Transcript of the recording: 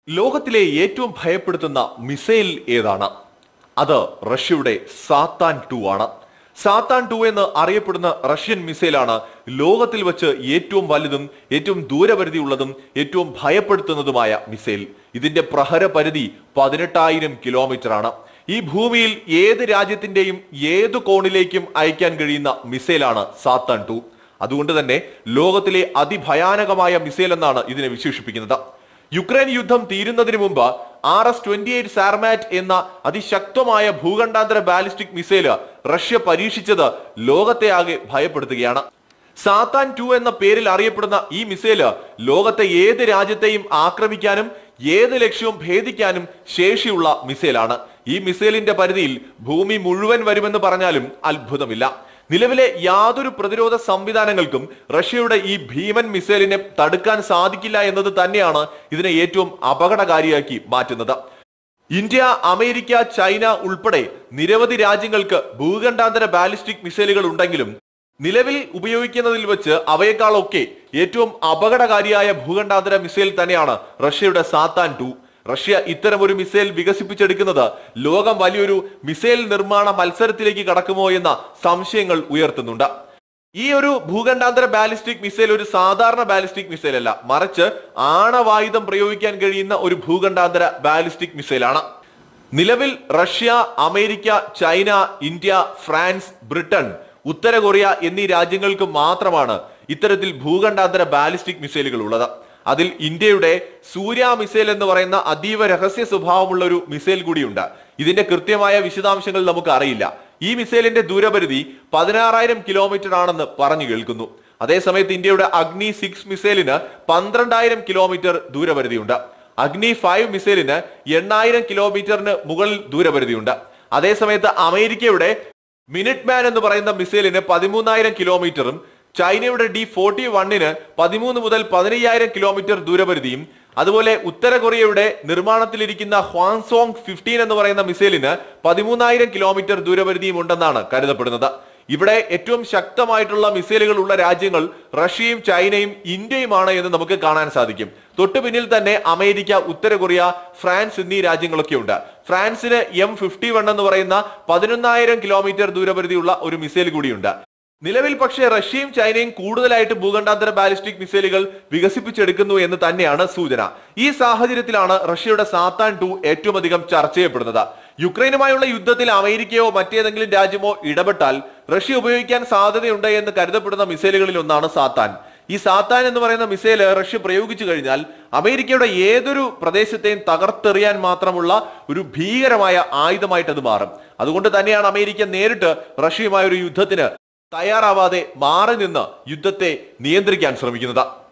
ലോകത്തിലെ ഏറ്റവും ഭയപ്പെടുത്തുന്ന മിസൈൽ ഏതാണ് അത് റഷ്യയുടെ സാത്താൻ ടു ആണ് സാത്താൻ ടു എന്ന് അറിയപ്പെടുന്ന റഷ്യൻ മിസൈലാണ് ലോകത്തിൽ വെച്ച് ഏറ്റവും വലുതും ഏറ്റവും ദൂരപരിധിയുള്ളതും ഏറ്റവും ഭയപ്പെടുത്തുന്നതുമായ മിസൈൽ ഇതിന്റെ പ്രഹര പരിധി പതിനെട്ടായിരം കിലോമീറ്റർ ആണ് ഈ ഭൂമിയിൽ ഏത് രാജ്യത്തിന്റെയും ഏത് കോണിലേക്കും അയക്കാൻ കഴിയുന്ന മിസൈലാണ് സാത്താൻ ടു അതുകൊണ്ട് തന്നെ ലോകത്തിലെ അതിഭയാനകമായ മിസൈൽ എന്നാണ് ഇതിനെ വിശേഷിപ്പിക്കുന്നത് യുക്രൈൻ യുദ്ധം തീരുന്നതിന് മുമ്പ് R S twenty eight Sarmat എന്ന അതിശക്തമായ ഭൂഖണ്ഡാന്തര ബാലിസ്റ്റിക് മിസൈല് റഷ്യ പരീക്ഷിച്ചത് ലോകത്തെ ആകെ ഭയപ്പെടുത്തുകയാണ് സാത്താൻ ടു എന്ന പേരിൽ അറിയപ്പെടുന്ന ഈ മിസൈല് ലോകത്തെ ഏത് രാജ്യത്തെയും ആക്രമിക്കാനും ഏത് ലക്ഷ്യവും ഭേദിക്കാനും ശേഷിയുള്ള മിസൈലാണ് ഈ മിസൈലിന്റെ പരിധിയിൽ ഭൂമി മുഴുവൻ വരുമെന്ന് പറഞ്ഞാലും അത്ഭുതമില്ല നിലവിലെ യാതൊരു പ്രതിരോധ സംവിധാനങ്ങൾക്കും റഷ്യയുടെ ഈ ഭീമൻ മിസൈലിനെ തടുക്കാൻ സാധിക്കില്ല എന്നത് തന്നെയാണ് ഇതിനെ ഏറ്റവും അപകടകാരിയാക്കി മാറ്റുന്നത് ഇന്ത്യ അമേരിക്ക ചൈന ഉൾപ്പെടെ നിരവധി രാജ്യങ്ങൾക്ക് ഭൂഖണ്ഡാന്തര ബാലിസ്റ്റിക് മിസൈലുകൾ ഉണ്ടെങ്കിലും നിലവിൽ ഉപയോഗിക്കുന്നതിൽ വെച്ച് അവയെക്കാളൊക്കെ ഏറ്റവും അപകടകാരിയായ ഭൂഖണ്ഡാന്തര മിസൈൽ തന്നെയാണ് റഷ്യയുടെ സാത്താൻ ടു റഷ്യ ഇത്തരം ഒരു മിസൈൽ വികസിപ്പിച്ചെടുക്കുന്നത് ലോകം വലിയൊരു മിസൈൽ നിർമ്മാണ മത്സരത്തിലേക്ക് കടക്കുമോ എന്ന സംശയങ്ങൾ ഉയർത്തുന്നുണ്ട് ഈ ഒരു ഭൂഖണ്ഡാന്തര ബാലിസ്റ്റിക് മിസൈൽ ഒരു സാധാരണ ബാലിസ്റ്റിക് മിസൈൽ അല്ല മറിച്ച് ആണവായുധം പ്രയോഗിക്കാൻ കഴിയുന്ന ഒരു ഭൂഖണ്ഡാന്തര ബാലിസ്റ്റിക് മിസൈലാണ് നിലവിൽ Russia America China India France Britain ഉത്തര കൊറിയ എന്നീ രാജ്യങ്ങൾക്ക് മാത്രമാണ് ഇത്തരത്തിൽ ഭൂഖണ്ഡാന്തര ബാലിസ്റ്റിക് മിസൈലുകൾ ഉള്ളത് അതിൽ ഇന്ത്യയുടെ സൂര്യ മിസൈൽ എന്ന് പറയുന്ന അതീവ രഹസ്യ സ്വഭാവമുള്ള ഒരു മിസൈൽ കൂടിയുണ്ട് ഇതിന്റെ കൃത്യമായ വിശദാംശങ്ങൾ നമുക്ക് അറിയില്ല ഈ മിസൈലിന്റെ ദൂരപരിധി പതിനാറായിരം കിലോമീറ്റർ ആണെന്ന് പറഞ്ഞു കേൾക്കുന്നു അതേസമയത്ത് ഇന്ത്യയുടെ അഗ്നി സിക്സ് മിസൈലിന് പന്ത്രണ്ടായിരം കിലോമീറ്റർ ദൂരപരിധിയുണ്ട് അഗ്നി ഫൈവ് മിസൈലിന് എണ്ണായിരം കിലോമീറ്ററിന് മുകളിൽ ദൂരപരിധിയുണ്ട് അതേസമയത്ത് അമേരിക്കയുടെ മിനിറ്റ് മാൻ എന്ന് പറയുന്ന മിസൈലിന് പതിമൂന്നായിരം കിലോമീറ്ററും ചൈനയുടെ ഡി ഫോർട്ടി വണ്ണിന് പതിമൂന്ന് മുതൽ പതിനയ്യായിരം കിലോമീറ്റർ ദൂരപരിധിയും അതുപോലെ ഉത്തര കൊറിയയുടെ നിർമ്മാണത്തിലിരിക്കുന്ന ഹ്വാൻസോങ് ഫിഫ്റ്റീൻ എന്ന് പറയുന്ന മിസൈലിന് പതിമൂന്നായിരം കിലോമീറ്റർ ദൂരപരിധിയും ഉണ്ടെന്നാണ് കരുതപ്പെടുന്നത് ഇവിടെ ഏറ്റവും ശക്തമായിട്ടുള്ള മിസൈലുകൾ ഉള്ള രാജ്യങ്ങൾ റഷ്യയും ചൈനയും ഇന്ത്യയുമാണ് എന്ന് നമുക്ക് കാണാൻ സാധിക്കും തൊട്ടു പിന്നിൽ തന്നെ അമേരിക്ക ഉത്തര കൊറിയ ഫ്രാൻസ് എന്നീ രാജ്യങ്ങളൊക്കെ ഉണ്ട് ഫ്രാൻസിന് എം ഫിഫ്റ്റി വൺ എന്ന് പറയുന്ന പതിനൊന്നായിരം കിലോമീറ്റർ ദൂരപരിധിയുള്ള ഒരു മിസൈൽ കൂടിയുണ്ട് നിലവിൽ പക്ഷേ റഷ്യയും ചൈനയും കൂടുതലായിട്ട് ഭൂഖണ്ഡാന്തര ബാലിസ്റ്റിക് മിസൈലുകൾ വികസിപ്പിച്ചെടുക്കുന്നു എന്ന് തന്നെയാണ് സൂചന ഈ സാഹചര്യത്തിലാണ് റഷ്യയുടെ സാത്താൻ ടു ഏറ്റവും അധികം ചർച്ച ചെയ്യപ്പെടുന്നത് യുക്രൈനുമായുള്ള യുദ്ധത്തിൽ അമേരിക്കയോ മറ്റേതെങ്കിലും രാജ്യമോ ഇടപെട്ടാൽ റഷ്യ ഉപയോഗിക്കാൻ സാധ്യതയുണ്ട് എന്ന് കരുതപ്പെടുന്ന മിസൈലുകളിൽ ഒന്നാണ് സാത്താൻ ഈ സാത്താൻ എന്ന് പറയുന്ന മിസൈൽ റഷ്യ പ്രയോഗിച്ചു കഴിഞ്ഞാൽ അമേരിക്കയുടെ ഏതൊരു പ്രദേശത്തെയും തകർത്തെറിയാൻ മാത്രമുള്ള ഒരു ഭീകരമായ ആയുധമായിട്ട് അത് മാറും അതുകൊണ്ട് തന്നെയാണ് അമേരിക്ക നേരിട്ട് റഷ്യയുമായ ഒരു യുദ്ധത്തിന് തയ്യാറാവാതെ മാറി നിന്ന് യുദ്ധത്തെ നിയന്ത്രിക്കാൻ ശ്രമിക്കുന്നത്